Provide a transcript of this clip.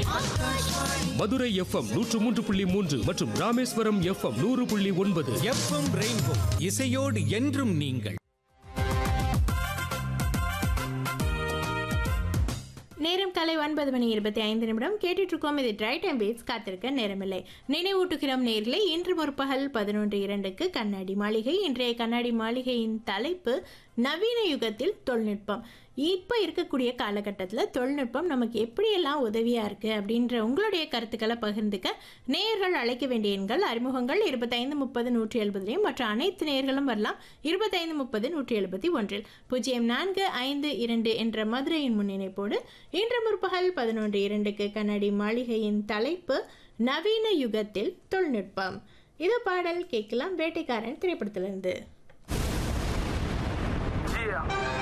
Madurai FM நூற்று மூன்று புள்ளி மூன்று மற்றும் ராமேஸ்வரம் எஃப்எம் நூறு புள்ளி ஒன்பது எஃப்எம் ரெயின்போ இசையோடு என்றும் நீங்கள் நேரம் காலை ஒன்பது மணி இருபத்தி ஐந்து நிமிடம் கேட்டுட்டு இருக்கோம் இது ட்ரை டைம் பேஸ் காத்திருக்க நேரமில்லை நினைவூட்டுகிறோம் நேரிலே இன்று முற்பகல் பதினொன்று இரண்டுக்கு கண்ணாடி மாளிகை இன்றைய கண்ணாடி மாளிகையின் தலைப்பு நவீன யுகத்தில் தொழில்நுட்பம் இப்போ இருக்கக்கூடிய காலகட்டத்தில் தொழில்நுட்பம் நமக்கு எப்படியெல்லாம் உதவியாக இருக்குது அப்படின்ற உங்களுடைய கருத்துக்களை பகிர்ந்துக்க நேயர்கள் அழைக்க வேண்டிய எண்கள் அறிமுகங்கள் இருபத்தைந்து முப்பது நூற்றி எழுபதுலையும் மற்ற அனைத்து நேயர்களும் வரலாம் இருபத்தைந்து முப்பது நூற்றி எழுபத்தி ஒன்றில் பூஜ்ஜியம் நான்கு ஐந்து இரண்டு என்ற மதுரையின் முன்னிணைப்போடு இன்று முற்பகல் பதினொன்று இரண்டுக்கு கண்ணாடி மாளிகையின் தலைப்பு நவீன யுகத்தில் தொழில்நுட்பம் இது பாடல் கேட்கலாம் வேட்டைக்காரன் திரைப்படத்திலிருந்து Yeah.